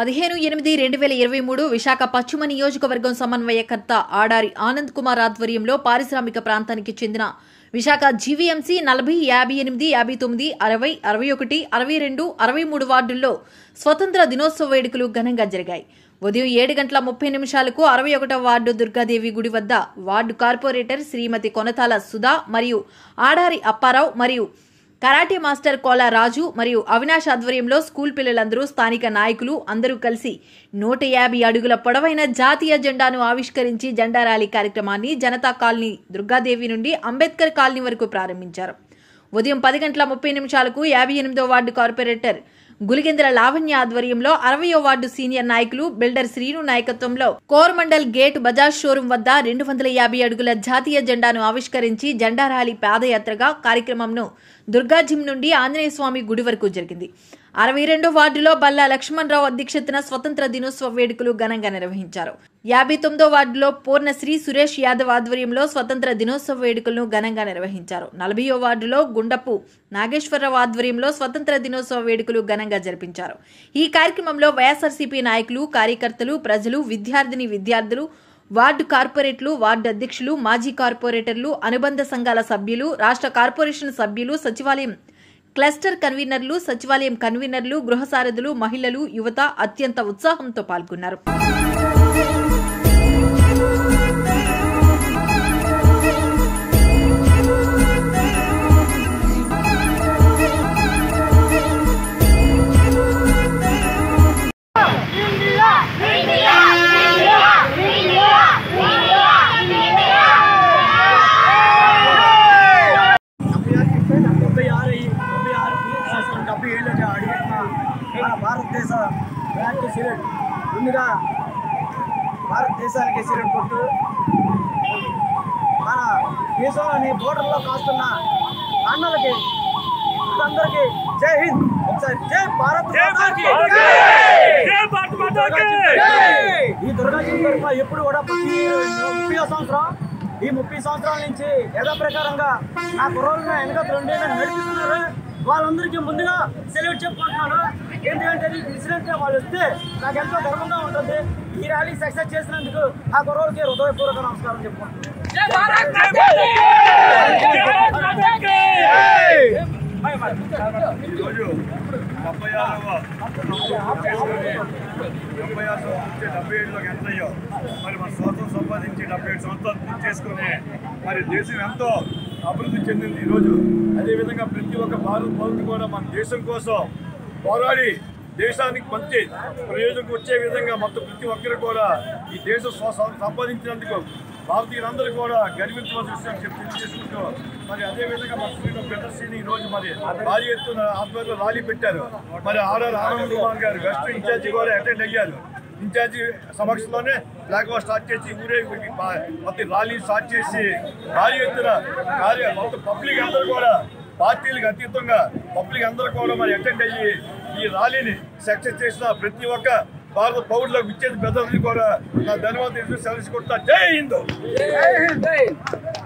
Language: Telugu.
పదిహేను ఎనిమిది రెండు వేల ఇరవై మూడు విశాఖ పశ్చిమ నియోజకవర్గం సమన్వయకర్త ఆడారి ఆనంద్ కుమార్ ఆధ్వర్యంలో పారిశ్రామిక ప్రాంతానికి చెందిన విశాఖ జీవీఎంసీ నలభై యాభై ఎనిమిది యాభై తొమ్మిది అరవై అరవై ఒకటి అరవై రెండు అరవై మూడు వార్డుల్లో స్వతంత్ర దినోత్సవ వేడుకలు ఘనంగా జరిగాయి ఉదయం ఏడు గంటల ముప్పై నిమిషాలకు అరవై ఒకటవ వార్డు దుర్గాదేవి గుడి వద్ద వార్డు కార్పొరేటర్ శ్రీమతి కొనతాల సుధా మరియు ఆడారి అప్పారావు మరియు కరాటే మాస్టర్ కోలా రాజు మరియు అవినాష్ ఆధ్వర్యంలో స్కూల్ పిల్లలందరూ స్థానిక నాయకులు అందరూ కలిసి నూట యాభై అడుగుల పొడవైన జాతీయ జెండాను ఆవిష్కరించి జెండా ర్యాలీ కార్యక్రమాన్ని జనతా కాలనీ దుర్గాదేవి నుండి అంబేద్కర్ కాలనీ వరకు ప్రారంభించారు ఉదయం పది గంటల ముప్పై నిమిషాలకు యాభై ఎనిమిదో వార్డు కార్పొరేటర్ గులిగెందల లావణ్య ఆధ్వర్యంలో అరవయో వార్డు సీనియర్ నాయకులు బిల్డర్ శ్రీను నాయకత్వంలో కోరమండల్ గేట్ బజాజ్ షోరూం వద్ద రెండు వందల యాభై అడుగుల జాతీయ జెండాను ఆవిష్కరించి జెండా ర్యాలీ పాదయాత్రగా కార్యక్రమంను దుర్గాజిమ్ నుండి ఆంజనేయ స్వామి గుడి వరకు జరిగింది అరవై రెండో వార్డులో బల్లా లక్ష్మణరావు అధ్యక్షతన స్వతంత్ర దినోత్సవ వేడుకలు ఘనంగా నిర్వహించారు యాభై తొమ్మిదో వార్డులో పూర్ణశ్రీ సురేష్ యాదవ్ ఆధ్వర్యంలో స్వతంత్ర దినోత్సవ వేడుకలను ఘనంగా నిర్వహించారు నలభయో వార్డులో గుండపు నాగేశ్వరరావు ఆధ్వర్యంలో స్వతంత్ర దినోత్సవ వేడుకలు ఘనంగా జరిపించారు ఈ కార్యక్రమంలో వైఎస్ఆర్సీపీ నాయకులు కార్యకర్తలు ప్రజలు విద్యార్థిని విద్యార్థులు వార్డు కార్పొరేట్లు వార్డు అధ్యక్షులు మాజీ కార్పొరేటర్లు అనుబంధ సంఘాల సభ్యులు రాష్ట్ర కార్పొరేషన్ సభ్యులు సచివాలయం క్లస్టర్ కన్వీనర్లు సచివాలయం కన్వీనర్లు గృహ సారథులు మహిళలు యువత అత్యంత ఉత్సాహంతో పాల్గొన్నారు India India India India India డెబ్బై ఆరు డెబ్బై ఆరు సంవత్సరం డెబ్బై ఏళ్ళకి అడిగిన మన భారతదేశ బ్యాంకు సిరెట్ ముందుగా భారతదేశానికి సిరెట్ కొట్టు మన దేశంలోని బోర్డర్లో కాస్తున్న అన్నలకి అందరికీ జై హింద్ ఒకసారి జై భారత్ మాతాకి! ఈ దుర్గాజీ తరఫున ఎప్పుడు కూడా ప్రతి ముప్పై సంవత్సరం ఈ ముప్పై సంవత్సరాల నుంచి యథా ప్రకారంగా నా కుర్రోళ్ళు వెనక రెండే నడిపిస్తున్నారు వాళ్ళందరికీ ముందుగా సెలవు చెప్పుకుంటున్నాను ఎందుకంటే ఇది ఇన్సిడెంట్ వాళ్ళు వస్తే నాకు ఎంతో గర్వంగా ఉంటుంది ఈ ర్యాలీ సక్సెస్ చేసినందుకు ఆ కుర్రోళ్ళకి హృదయపూర్వక నమస్కారం చెప్పుకుంటున్నాను ఈరోజు డెబ్బై ఆరవ డెబ్బై ఆరు నుంచి డెబ్బై ఏడులోకి ఎంత అయ్యో మరి మన స్వాతంత్రం సంపాదించి డెబ్బై ఏడు సంవత్సరాలు పూర్తి చేసుకుని మరి దేశం ఎంతో అభివృద్ధి చెందింది ఈరోజు అదేవిధంగా ప్రతి ఒక్క భారత పౌరుడు కూడా మన దేశం కోసం పోరాడి దేశానికి మంచి ప్రయోజనం వచ్చే విధంగా మొత్తం ప్రతి ఒక్కరు కూడా ఈ దేశం స్వ- స్వ- సంపాదించినందుకు భారతీయులందరూ కూడా గర్వించవలసిన విషయం చెప్పి తెలియజేసుకుంటూ మరి అదే విధంగా మన శ్రీరామ్ పెద్దశ్రీని ఈ రోజు మరి భారీ ఎత్తున ఆధ్వర్యంలో ర్యాలీ పెట్టారు మరి ఆర్ఆర్ ఆనంద్ కుమార్ గారు వెస్ట్ ఇన్ఛార్జి కూడా అటెండ్ అయ్యారు ఇన్ఛార్జి సమక్షంలోనే ఫ్లాగ్ వార్ స్టార్ట్ చేసి ఊరే మొత్తం ర్యాలీ స్టార్ట్ చేసి భారీ ఎత్తున కార్య మొత్తం పబ్లిక్ అందరూ కూడా పార్టీలకు అతీతంగా పబ్లిక్ అందరూ కూడా మరి అటెండ్ అయ్యి ఈ ర్యాలీని సక్సెస్ చేసిన ప్రతి ఒక్క భారత పౌరులకు ఇచ్చేది పెద్దలకి కూడా నా ధన్యవాదాలు సెలవు కొట్టా జై హిందూ